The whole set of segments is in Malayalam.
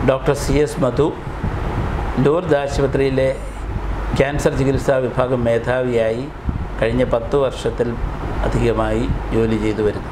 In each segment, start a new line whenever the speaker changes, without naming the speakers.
doctor C S Madhu Lourdes ആശുപത്രിയിലെ ക്യാൻസർ ചികിത്സാ വിഭാഗം മേധാവിയായി കഴിഞ്ഞ പത്ത് വർഷത്തിൽ അധികമായി ജോലി ചെയ്തു വരുന്നു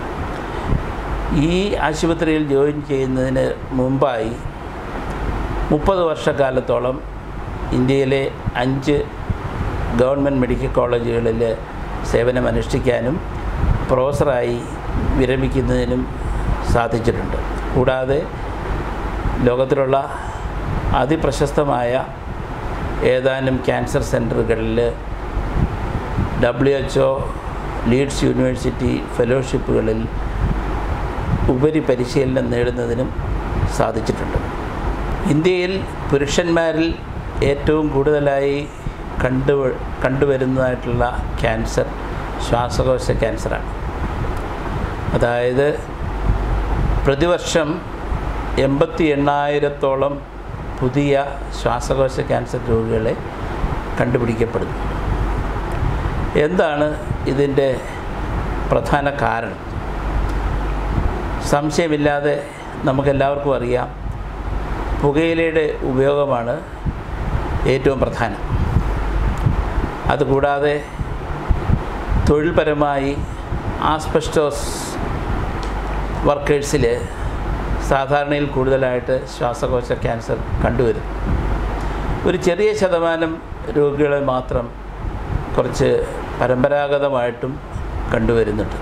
ഈ ആശുപത്രിയിൽ ജോയിൻ ചെയ്യുന്നതിന് മുമ്പായി മുപ്പത് വർഷക്കാലത്തോളം ഇന്ത്യയിലെ അഞ്ച് ഗവൺമെൻറ് മെഡിക്കൽ കോളേജുകളിൽ സേവനമനുഷ്ഠിക്കാനും പ്രൊഫസറായി വിരമിക്കുന്നതിനും സാധിച്ചിട്ടുണ്ട് കൂടാതെ ലോകത്തിലുള്ള അതിപ്രശസ്തമായ ഏതാനും ക്യാൻസർ സെൻറ്ററുകളിൽ W H O Leeds university ഫെലോഷിപ്പുകളിൽ ഉപരിപരിശീലനം നേടുന്നതിനും സാധിച്ചിട്ടുണ്ട് ഇന്ത്യയിൽ പുരുഷന്മാരിൽ ഏറ്റവും കൂടുതലായി കണ്ടു കണ്ടുവരുന്നതായിട്ടുള്ള ക്യാൻസർ ശ്വാസകോശ ക്യാൻസറാണ് അതായത് പ്രതിവർഷം എൺപത്തി എണ്ണായിരത്തോളം പുതിയ ശ്വാസകോശ ക്യാൻസർ രോഗികളെ കണ്ടുപിടിക്കപ്പെടുന്നു എന്താണ് ഇതിൻ്റെ പ്രധാന കാരണം സംശയമില്ലാതെ നമുക്കെല്ലാവർക്കും അറിയാം പുകയിലയുടെ ഉപയോഗമാണ് ഏറ്റവും പ്രധാനം അതുകൂടാതെ തൊഴിൽപരമായി ആസ്പെസ്റ്റോസ് വർക്കേഴ്സിൽ സാധാരണയിൽ കൂടുതലായിട്ട് ശ്വാസകോശ ക്യാൻസർ കണ്ടുവരുന്നു ഒരു ചെറിയ ശതമാനം രോഗികളെ മാത്രം കുറച്ച് പരമ്പരാഗതമായിട്ടും കണ്ടുവരുന്നുണ്ട്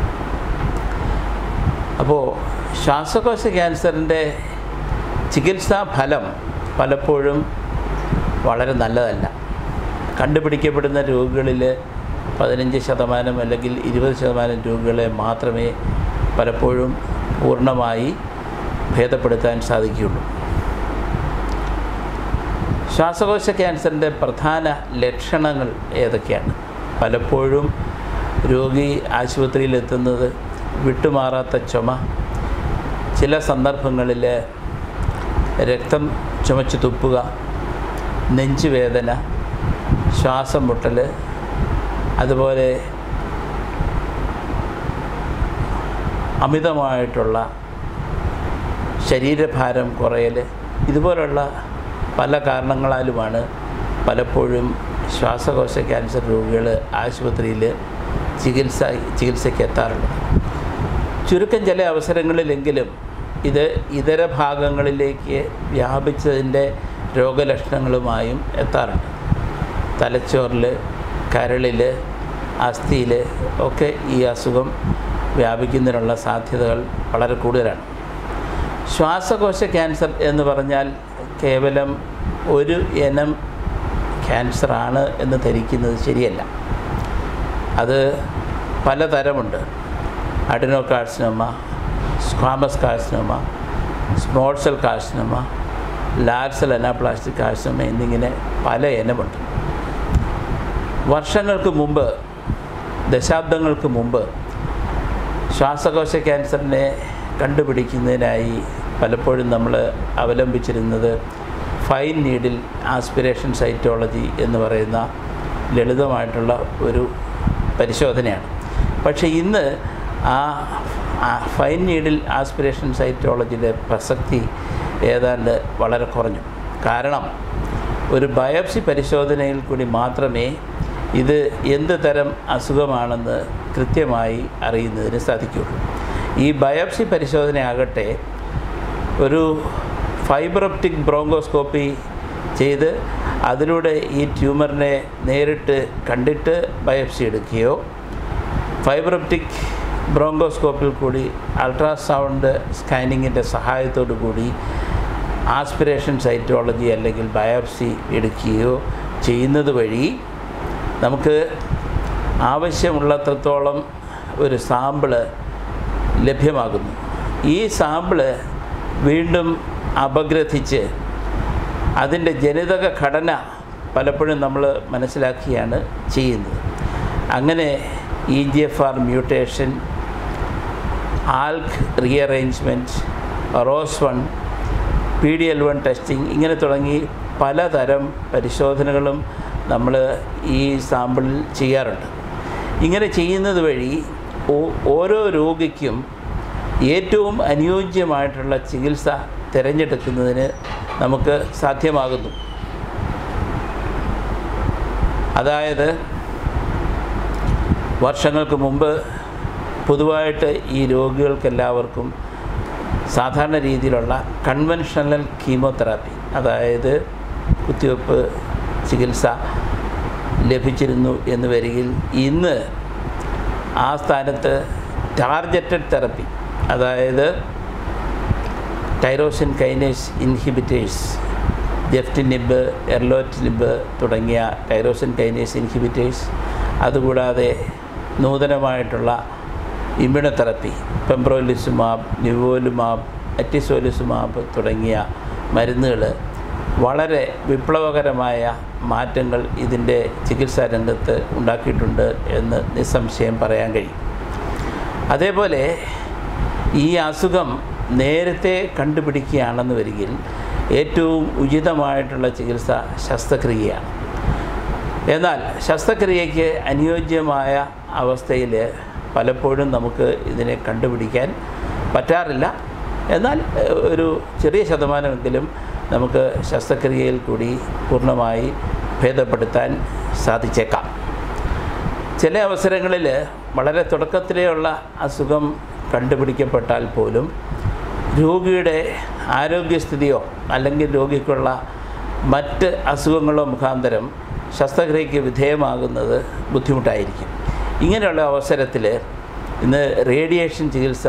അപ്പോൾ ശ്വാസകോശ ക്യാൻസറിൻ്റെ ചികിത്സാ ഫലം പലപ്പോഴും വളരെ നല്ലതല്ല കണ്ടുപിടിക്കപ്പെടുന്ന രോഗികളിൽ പതിനഞ്ച് ശതമാനം അല്ലെങ്കിൽ ഇരുപത് ശതമാനം രോഗികളെ മാത്രമേ പലപ്പോഴും പൂർണ്ണമായി ഭേദപ്പെടുത്താൻ സാധിക്കുകയുള്ളൂ ശ്വാസകോശ ക്യാൻസറിൻ്റെ പ്രധാന ലക്ഷണങ്ങൾ ഏതൊക്കെയാണ് പലപ്പോഴും രോഗി ആശുപത്രിയിൽ എത്തുന്നത് വിട്ടുമാറാത്ത ചുമ ചില സന്ദർഭങ്ങളിൽ രക്തം ചുമച്ച് തുപ്പുക നെഞ്ചുവേദന ശ്വാസം മുട്ടൽ അതുപോലെ അമിതമായിട്ടുള്ള ശരീരഭാരം കുറയൽ ഇതുപോലുള്ള പല കാരണങ്ങളാലുമാണ് പലപ്പോഴും ശ്വാസകോശ ക്യാൻസർ രോഗികൾ ആശുപത്രിയിൽ ചികിത്സ ചികിത്സയ്ക്ക് എത്താറുള്ളത് ചുരുക്കം ചില അവസരങ്ങളിലെങ്കിലും ഇത് ഇതര ഭാഗങ്ങളിലേക്ക് വ്യാപിച്ചതിൻ്റെ രോഗലക്ഷണങ്ങളുമായും എത്താറുണ്ട് തലച്ചോറിൽ കരളിൽ അസ്ഥിയിൽ ഒക്കെ ഈ അസുഖം വ്യാപിക്കുന്നതിനുള്ള സാധ്യതകൾ വളരെ കൂടുതലാണ് ശ്വാസകോശ ക്യാൻസർ എന്ന് പറഞ്ഞാൽ കേവലം ഒരു ഇനം ക്യാൻസറാണ് എന്ന് ധരിക്കുന്നത് ശരിയല്ല അത് പലതരമുണ്ട് adenocarcinoma squamous carcinoma small cell carcinoma large cell anaplastic carcinoma എന്നിങ്ങനെ പല ഇനമുണ്ട് വർഷങ്ങൾക്ക് മുമ്പ് ദശാബ്ദങ്ങൾക്ക് മുമ്പ് ശ്വാസകോശ ക്യാൻസറിനെ കണ്ടുപിടിക്കുന്നതിനായി പലപ്പോഴും നമ്മൾ അവലംബിച്ചിരുന്നത് ഫൈൻ നീഡിൽ ആസ്പിരേഷൻ സൈറ്റോളജി എന്ന് പറയുന്ന ലളിതമായിട്ടുള്ള ഒരു പരിശോധനയാണ് പക്ഷേ ഇന്ന് ആ ആ ഫൈൻ നീഡിൽ ആസ്പിരേഷൻ സൈറ്റോളജിയുടെ പ്രസക്തി ഏതാണ്ട് വളരെ കുറഞ്ഞു കാരണം ഒരു ബയോപ്സി പരിശോധനയിൽ കൂടി മാത്രമേ ഇത് എന്ത് തരം അസുഖമാണെന്ന് കൃത്യമായി അറിയുന്നതിന് സാധിക്കുകയുള്ളൂ ഈ ബയോപ്സി പരിശോധനയാകട്ടെ ഒരു ഫൈബറോപ്റ്റിക് ബ്രോങ്കോസ്കോപ്പി ചെയ്ത് അതിലൂടെ ഈ ട്യൂമറിനെ നേരിട്ട് കണ്ടിട്ട് ബയോപ്സി എടുക്കുകയോ ഫൈബറോപ്റ്റിക് ബ്രോങ്കോസ്കോപ്പിൽ കൂടി അൾട്രാസൗണ്ട് സ്കാനിങ്ങിൻ്റെ സഹായത്തോടു കൂടി ആസ്പിരേഷൻ സൈറ്റോളജി അല്ലെങ്കിൽ ബയോപ്സി എടുക്കുകയോ ചെയ്യുന്നത് വഴി നമുക്ക് ആവശ്യമുള്ളത്രത്തോളം ഒരു സാമ്പിള് ലഭ്യമാകുന്നു ഈ സാമ്പിള് വീണ്ടും അപഗ്രഥിച്ച് അതിൻ്റെ ജനിതക ഘടന പലപ്പോഴും നമ്മൾ മനസ്സിലാക്കിയാണ് ചെയ്യുന്നത് അങ്ങനെ E G F R mutation ALK rearrangement ROS one P D L one testing ഇങ്ങനെ തുടങ്ങി പലതരം പരിശോധനകളും നമ്മൾ ഈ സാമ്പിളിൽ ചെയ്യാറുണ്ട് ഇങ്ങനെ ചെയ്യുന്നത് വഴി ഓ- ഓരോ രോഗിക്കും ഏറ്റവും അനുയോജ്യമായിട്ടുള്ള ചികിത്സ തിരഞ്ഞെടുക്കുന്നതിന് നമുക്ക് സാധ്യമാകുന്നു അതായത് വർഷങ്ങൾക്ക് മുമ്പ് പൊതുവായിട്ട് ഈ രോഗികൾക്കെല്ലാവർക്കും സാധാരണ രീതിയിലുള്ള കൺവെൻഷണൽ കീമോതെറാപ്പി അതായത് കുത്തിവെപ്പ് ചികിത്സ ലഭിച്ചിരുന്നു എന്ന് വരികിൽ ഇന്ന് ആ സ്ഥാനത്ത് ടാർഗറ്റഡ് തെറപ്പി അതായത് tyrosine kinase inhibitors gefitinib erlotinib തുടങ്ങിയ ടൈറോസിൻ കൈനേസ് ഇൻഹിബിറ്റേഴ്സ് അതുകൂടാതെ നൂതനമായിട്ടുള്ള ഇമ്മ്യൂണോതെറപ്പി പെംബ്രോലിസുമാബ് നിവോലുമാബ് അറ്റിസോലിസുമാബ് തുടങ്ങിയ മരുന്നുകൾ വളരെ വിപ്ലവകരമായ മാറ്റങ്ങൾ ഇതിൻ്റെ ചികിത്സാ രംഗത്ത് ഉണ്ടാക്കിയിട്ടുണ്ട് എന്ന് നിസ്സംശയം പറയാൻ കഴിയും അതേപോലെ ഈ അസുഖം നേരത്തെ കണ്ടുപിടിക്കുകയാണെന്ന് വരികിൽ ഏറ്റവും ഉചിതമായിട്ടുള്ള ചികിത്സ ശസ്ത്രക്രിയയാണ് എന്നാൽ ശസ്ത്രക്രിയയ്ക്ക് അനുയോജ്യമായ അവസ്ഥയിൽ പലപ്പോഴും നമുക്ക് ഇതിനെ കണ്ടുപിടിക്കാൻ പറ്റാറില്ല എന്നാൽ ഏഹ്, ഒരു ചെറിയ ശതമാനമെങ്കിലും നമുക്ക് ശസ്ത്രക്രിയയിൽ കൂടി പൂർണ്ണമായി ഭേദപ്പെടുത്താൻ സാധിച്ചേക്കാം ചില അവസരങ്ങളിൽ വളരെ തുടക്കത്തിലെയുള്ള അസുഖം കണ്ടുപിടിക്കപ്പെട്ടാൽ പോലും രോഗിയുടെ ആരോഗ്യസ്ഥിതിയോ അല്ലെങ്കിൽ രോഗിക്കുള്ള മറ്റ് അസുഖങ്ങളോ മുഖാന്തരം ശസ്ത്രക്രിയയ്ക്ക് വിധേയമാകുന്നത് ബുദ്ധിമുട്ടായിരിക്കും ഇങ്ങനെയുള്ള അവസരത്തിൽ ഇന്ന് റേഡിയേഷൻ ചികിത്സ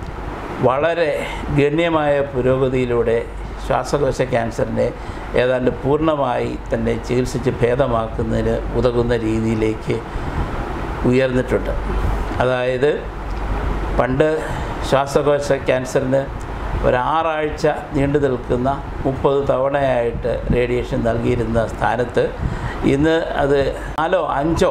വളരെ ഗണ്യമായ പുരോഗതിയിലൂടെ ശ്വാസകോശ ക്യാൻസറിനെ ഏതാണ്ട് പൂർണ്ണമായി തന്നെ ചികിത്സിച്ച് ഭേദമാക്കുന്നതിന് ഉതകുന്ന രീതിയിലേക്ക് ഉയർന്നിട്ടുണ്ട് അതായത് പണ്ട് ശ്വാസകോശ ക്യാൻസറിന് ഒരാറാഴ്ച നീണ്ടു നിൽക്കുന്ന മുപ്പത് തവണയായിട്ട് റേഡിയേഷൻ നൽകിയിരുന്ന സ്ഥാനത്ത് ഇന്ന് അത് നാലോ അഞ്ചോ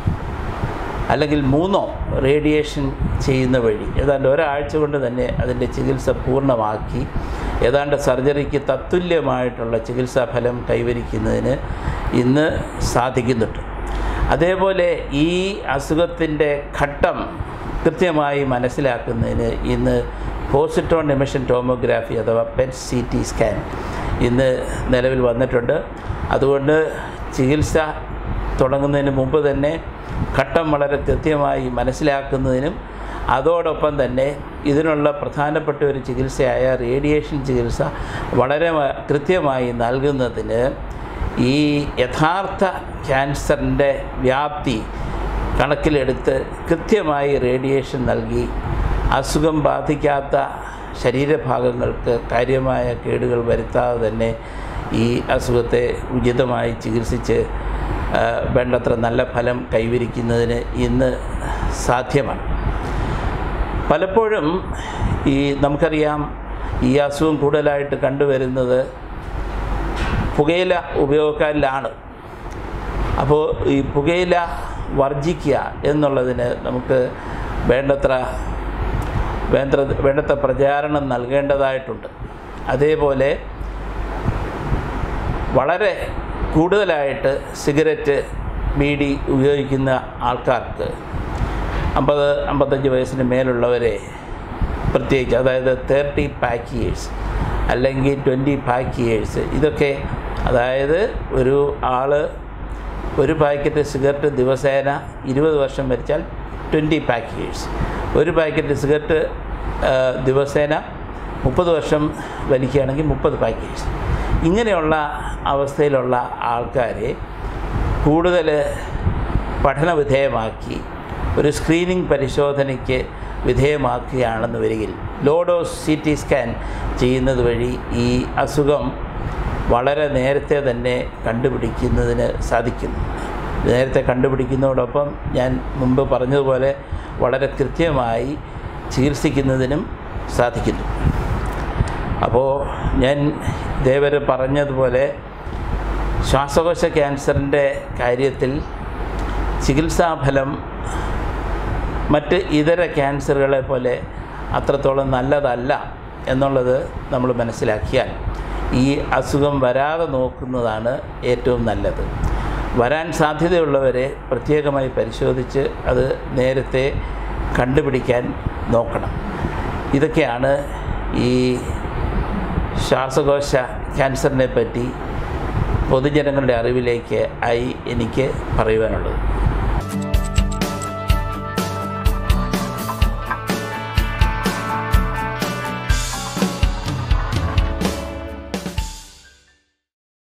അല്ലെങ്കിൽ മൂന്നോ റേഡിയേഷൻ ചെയ്യുന്ന വഴി ഏതാണ്ട് ഒരാഴ്ച കൊണ്ട് തന്നെ അതിൻ്റെ ചികിത്സ പൂർണ്ണമാക്കി ഏതാണ്ട് സർജറിക്ക് തത്തുല്യമായിട്ടുള്ള ചികിത്സാ ഫലം കൈവരിക്കുന്നതിന് ഇന്ന് സാധിക്കുന്നുണ്ട് അതേപോലെ ഈ അസുഖത്തിൻ്റെ ഘട്ടം കൃത്യമായി മനസ്സിലാക്കുന്നതിന് ഇന്ന് പോസിട്രോൺ എമിഷൻ ടോമോഗ്രാഫി അഥവാ പെറ്റ് സി ടി സ്കാൻ ഇന്ന് നിലവിൽ വന്നിട്ടുണ്ട് അതുകൊണ്ട് ചികിത്സ തുടങ്ങുന്നതിന് മുമ്പ് തന്നെ ഘട്ടം വളരെ കൃത്യമായി മനസ്സിലാക്കുന്നതിനും അതോടൊപ്പം തന്നെ ഇതിനുള്ള പ്രധാനപ്പെട്ട ഒരു ചികിത്സയായ റേഡിയേഷൻ ചികിത്സ വളരെ മ- കൃത്യമായി നൽകുന്നതിന് ഈ യഥാർത്ഥ ക്യാൻസറിൻ്റെ വ്യാപ്തി കണക്കിലെടുത്ത് കൃത്യമായി റേഡിയേഷൻ നൽകി അസുഖം ബാധിക്കാത്ത ശരീരഭാഗങ്ങൾക്ക് കാര്യമായ കേടുകൾ വരുത്താതെ തന്നെ ഈ അസുഖത്തെ ഉചിതമായി ചികിത്സിച്ച് ആ, വേണ്ടത്ര നല്ല ഫലം കൈവരിക്കുന്നതിന് ഇന്ന് സാധ്യമാണ് പലപ്പോഴും ഈ നമുക്കറിയാം ഈ അസുഖം കൂടുതലായിട്ട് കണ്ടുവരുന്നത് പുകയില ഉപയോഗക്കാരിലാണ് അപ്പോൾ ഈ പുകയില വർജിക്കുക എന്നുള്ളതിന് നമുക്ക് വേണ്ടത്ര വേണ്ട വേണ്ടത്ര പ്രചാരണം നൽകേണ്ടതായിട്ടുണ്ട് അതേപോലെ വളരെ കൂടുതലായിട്ട് സിഗരറ്റ് ബീഡി ഉപയോഗിക്കുന്ന ആൾക്കാർക്ക് അമ്പത് അമ്പത്തഞ്ച് വയസ്സിന് മേലുള്ളവരെ പ്രത്യേകിച്ച് അതായത് തേർട്ടി പാക്ക് ഇയേഴ്സ് അല്ലെങ്കിൽ ട്വൻറ്റി പാക്ക് ഇയേഴ്സ് ഇതൊക്കെ അതായത് ഒരു ആൾ ഒരു പാക്കറ്റ് സിഗരറ്റ് ദിവസേന ഇരുപത് വർഷം വരിച്ചാൽ ട്വൻറ്റി പാക്ക് ഇയേഴ്സ് ഒരു പാക്കറ്റ് സിഗരറ്റ് ആ, ദിവസേന മുപ്പത് വർഷം വലിക്കുകയാണെങ്കിൽ മുപ്പത് പാക്ക് ഇയേഴ്സ് ഇങ്ങനെയുള്ള അവസ്ഥയിലുള്ള ആൾക്കാരെ കൂടുതൽ പഠനവിധേയമാക്കി ഒരു സ്ക്രീനിംഗ് പരിശോധനയ്ക്ക് വിധേയമാക്കുകയാണെന്ന് വരികിൽ ലോഡോസ് സി ടി സ്കാൻ ചെയ്യുന്നത് വഴി ഈ അസുഖം വളരെ നേരത്തെ തന്നെ കണ്ടുപിടിക്കുന്നതിന് സാധിക്കുന്നു നേരത്തെ കണ്ടുപിടിക്കുന്നതോടൊപ്പം ഞാൻ മുമ്പ് പറഞ്ഞതുപോലെ വളരെ കൃത്യമായി ചികിത്സിക്കുന്നതിനും സാധിക്കുന്നു അപ്പോൾ ഞാൻ ഇതേവരെ പറഞ്ഞതുപോലെ ശ്വാസകോശ ക്യാൻസറിൻ്റെ കാര്യത്തിൽ ചികിത്സാഫലം മറ്റ് ഇതര ക്യാൻസറുകളെ പോലെ അത്രത്തോളം നല്ലതല്ല എന്നുള്ളത് നമ്മൾ മനസ്സിലാക്കിയാൽ ഈ അസുഖം വരാതെ നോക്കുന്നതാണ് ഏറ്റവും നല്ലത് വരാൻ സാധ്യതയുള്ളവരെ പ്രത്യേകമായി പരിശോധിച്ച് അത് നേരത്തെ കണ്ടുപിടിക്കാൻ നോക്കണം ഇതൊക്കെയാണ് ഈ ശ്വാസകോശ ക്യാൻസറിനെ പറ്റി പൊതുജനങ്ങളുടെ അറിവിലേക്ക് ആയി എനിക്ക് പറയുവാനുള്ളത്